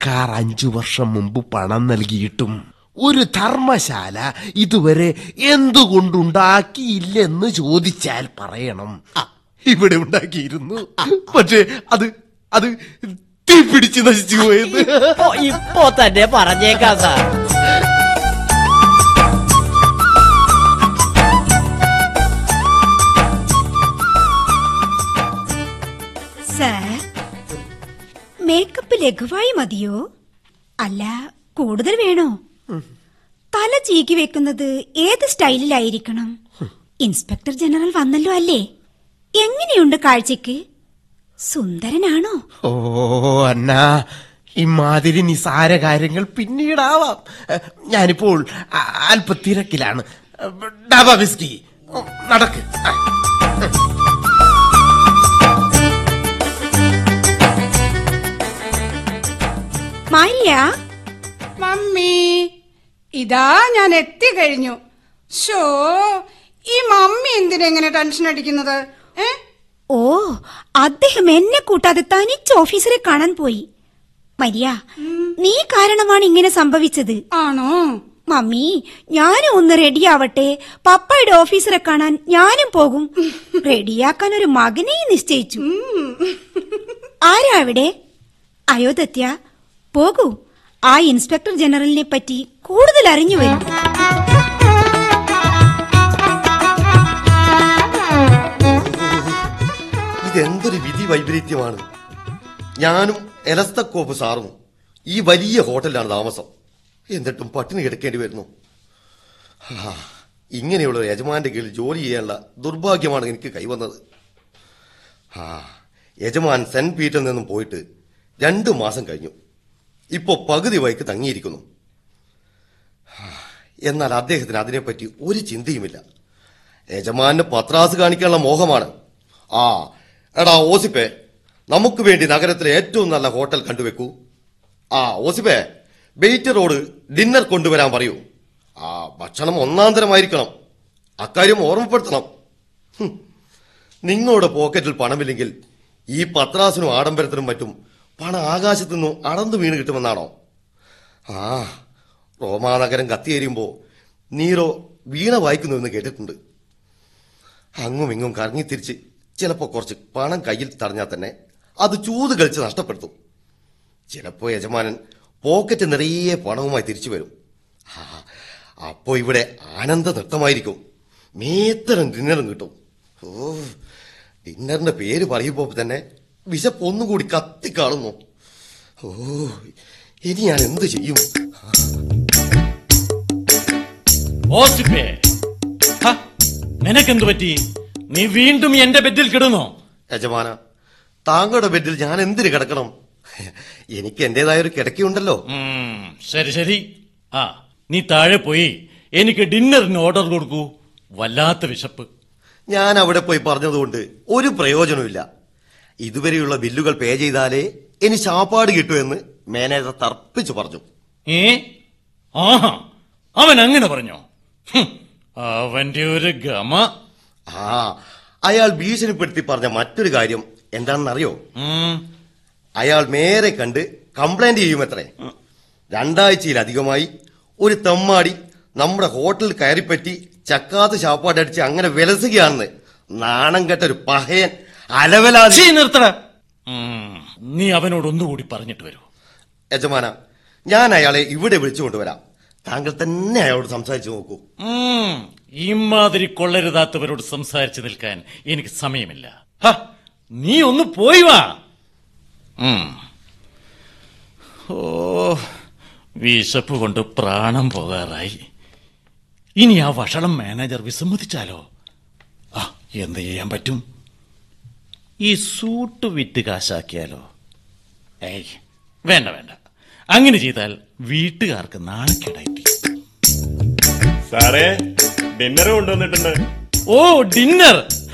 സർക്കാർ അഞ്ചു വർഷം മുമ്പ് പണം നൽകിയിട്ടും ഒരു ധർമ്മശാല ഇതുവരെ എന്തുകൊണ്ടുണ്ടാക്കിയില്ലെന്ന് ചോദിച്ചാൽ പറയണം "ആ, ഇവിടെ ഉണ്ടാക്കിയിരുന്നു പക്ഷേ അത് അത് തീ പിടിച്ച് നശിച്ചു പോയത് ഇപ്പൊ ഇപ്പൊ തന്നെ പറഞ്ഞേക്കാം സാർ സാർ മേക്കപ്പ് ലഘുവായി മതിയോ അല്ല കൂടുതൽ വേണോ തല ചീക്കി വെക്കുന്നത് ഏത് സ്റ്റൈലിലായിരിക്കണം ഇൻസ്പെക്ടർ ജനറൽ വന്നല്ലോ അല്ലേ എങ്ങനെയുണ്ട് കാഴ്ചക്ക് സുന്ദരനാണോ ഓ അന്നാ ഇമാതിരി നിസാര കാര്യങ്ങൾ പിന്നീടാവാം എഹ്, ഞാനിപ്പോൾ അ- അല്പ തിരക്കിലാണ് ഡബ വിസ്കി ഓ, നടക്ക് ആ. മാരിയ മമ്മി ഇതാ ഞാൻ എത്തിക്കഴിഞ്ഞു ഷോ ഈ മമ്മി എന്തിനെങ്ങനെ ടെൻഷൻ അടിക്കുന്നത് ഏ ഓ അദ്ദേഹം എന്നെ കൂട്ടാതെ തനിച്ച് ഓഫീസറെ കാണാൻ പോയി മരിയ നീ കാരണമാണ് ഇങ്ങനെ സംഭവിച്ചത് ആണോ മമ്മി ഞാനും ഒന്ന് റെഡിയാവട്ടെ പപ്പയുടെ ഓഫീസറെ കാണാൻ ഞാനും പോകും റെഡിയാക്കാൻ ഒരു മകനെയും നിശ്ചയിച്ചു ആരാ അവിടെ അയോധ്യ പോകൂ ആ ഇൻസ്പെക്ടർ ജനറലിനെ പറ്റി കൂടുതൽ അറിഞ്ഞു വരും ഇതെന്തൊരു വിധി വൈപരീത്യമാണ് ഞാനും എലസ്തക്കോപ്പ് സാറും ഈ വലിയ ഹോട്ടലിലാണ് താമസം എന്നിട്ടും പട്ടിണി കിടക്കേണ്ടി വരുന്നു ആ, ഇങ്ങനെയുള്ള ഒരു യജമാന്റെ കീഴിൽ ജോലി ചെയ്യാനുള്ള ദുർഭാഗ്യമാണ് എനിക്ക് കൈവന്നത് ആ യജമാൻ സെന്റ് പീറ്ററിൽ നിന്നും പോയിട്ട് രണ്ടു മാസം കഴിഞ്ഞു ഇപ്പോ പകുതി വൈക്ക് തങ്ങിയിരിക്കുന്നു ആ, എന്നാൽ അദ്ദേഹത്തിന് അതിനെപ്പറ്റി ഒരു ചിന്തയുമില്ല യജമാന് പത്രാസ് കാണിക്കാനുള്ള മോഹമാണ് ആ എടാ ഓസിപ്പേ നമുക്ക് വേണ്ടി നഗരത്തിലെ ഏറ്റവും നല്ല ഹോട്ടൽ കണ്ടുവെക്കൂ ആ ഓസിപ്പേ വെയിറ്ററോട് ഡിന്നർ കൊണ്ടുവരാൻ പറയൂ ആ ഭക്ഷണം ഒന്നാം തരമായിരിക്കണം അക്കാര്യം ഓർമ്മപ്പെടുത്തണം ഹും. നിങ്ങളുടെ പോക്കറ്റിൽ പണമില്ലെങ്കിൽ ഈ പത്രാസിനും ആഡംബരത്തിനും മറ്റും പണം ആകാശത്തു നിന്നും അടന്നു വീണ് കിട്ടുമെന്നാണോ ആ റോമാനഗരം കത്തിയേരിയുമ്പോ നീറോ വീണ വായിക്കുന്നുവെന്ന് കേട്ടിട്ടുണ്ട് അങ്ങും ഇങ്ങും കറങ്ങിത്തിരിച്ച് ചിലപ്പോൾ കുറച്ച് പണം കയ്യിൽ തടഞ്ഞാൽ തന്നെ അത് ചൂത് കളിച്ച് നഷ്ടപ്പെടുത്തും ചിലപ്പോൾ യജമാനൻ പോക്കറ്റ് നിറയെ പണവുമായി തിരിച്ചു വരും ആ, അപ്പോ ഇവിടെ ആനന്ദ നൃത്തമായിരിക്കും മേത്തരം ഡിന്നറും കിട്ടും ഓ ഡിന്നറിന്റെ പേര് പറയുമ്പോൾ തന്നെ വിശപ്പ് ഒന്നുകൂടി കത്തിക്കാളുന്നു ഓ ഇനി ഞാൻ എന്ത് ചെയ്യും ഓസിപ്പേ ഹ, നിനക്കെന്തു പറ്റി നീ വീണ്ടും എന്റെ ബെഡിൽ കിടന്നോ യജമാന താങ്കളുടെ ബെഡിൽ ഞാൻ എന്തിന് കിടക്കണം എനിക്ക് എന്റേതായ ഒരു കിടക്കയുണ്ടല്ലോ ഉം, ശരി ശരി ആ നീ താഴെ പോയി എനിക്ക് ഡിന്നറിന് ഓർഡർ കൊടുക്കൂ വല്ലാത്ത വിശപ്പ് ഞാൻ അവിടെ പോയി പറഞ്ഞതുകൊണ്ട് ഒരു പ്രയോജനമില്ല ഇതുവരെയുള്ള ബില്ലുകൾ പേ ചെയ്താലേ ഇനി ശാപ്പാട് കിട്ടുമെന്ന് മാനേജർ തർപ്പിച്ചു പറഞ്ഞു ഏ ആഹാ അവൻ അങ്ങനെ പറഞ്ഞോ ഹും, അവന്റെ ഒരു ഗമ ആ അയാൾ ഭീഷണിപ്പെടുത്തി പറഞ്ഞ മറ്റൊരു കാര്യം എന്താണെന്നറിയോ ഉം, അയാൾ മേരെ കണ്ട് കംപ്ലൈന്റ് ചെയ്യുമത്രേ രണ്ടാഴ്ചയിലധികമായി ഒരു തെമ്മാടി നമ്മുടെ ഹോട്ടലിൽ കയറിപ്പറ്റി ചക്കാത്ത് ശാപ്പാടടിച്ച് അങ്ങനെ വിലസുകയാണെന്ന് നാണം കെട്ട ഒരു പഹയൻ അലവലാതി ചീ, നിർത്തട ഉം, നീ അവനോട് ഒന്നുകൂടി പറഞ്ഞിട്ട് വരൂ യജമാന ഞാൻ അയാളെ ഇവിടെ വിളിച്ചു കൊണ്ടുവരാം താങ്കൾ തന്നെ അയാളോട് സംസാരിച്ചു നോക്കൂ ഉം, ഇമാതിരി കൊള്ളരുതാത്തവരോട് സംസാരിച്ചു നിൽക്കാൻ എനിക്ക് സമയമില്ല ഹ, നീ ഒന്ന് പോയി വാ ഉം. ഓ വിശപ്പ് കൊണ്ട് പ്രാണം പോകാറായി ഇനി ആ വഷളം മാനേജർ വിസമ്മതിച്ചാലോ ആ എന്ത് ചെയ്യാൻ പറ്റും ഈ സൂട്ട് വിറ്റ് കാശാക്കിയാലോ ഏയ് വേണ്ട വേണ്ട അങ്ങനെ ചെയ്താൽ വീട്ടുകാർക്ക് നാണക്കേടായി സാറേ ഡിന്നർ കൊണ്ടുവന്നിട്ടുണ്ട് ഓ ഡിന്നർ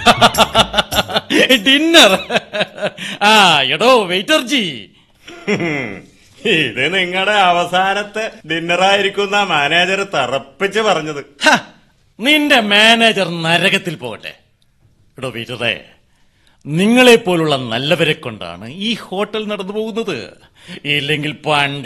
ഡിന്നർ ആ എടോ വെയിറ്റർ ജി ഇത് നിങ്ങളുടെ അവസാനത്തെ ഡിന്നറായിരിക്കുന്ന മാനേജർ തറപ്പിച്ച് പറഞ്ഞത് ഹ, നിന്റെ മാനേജർ നരകത്തിൽ പോകട്ടെ എടോ വെയിറ്ററെ നിങ്ങളെപ്പോലുള്ള നല്ലവരെ കൊണ്ടാണ് ഈ ഹോട്ടൽ നടന്നു പോകുന്നത് ഇല്ലെങ്കിൽ പണ്ട്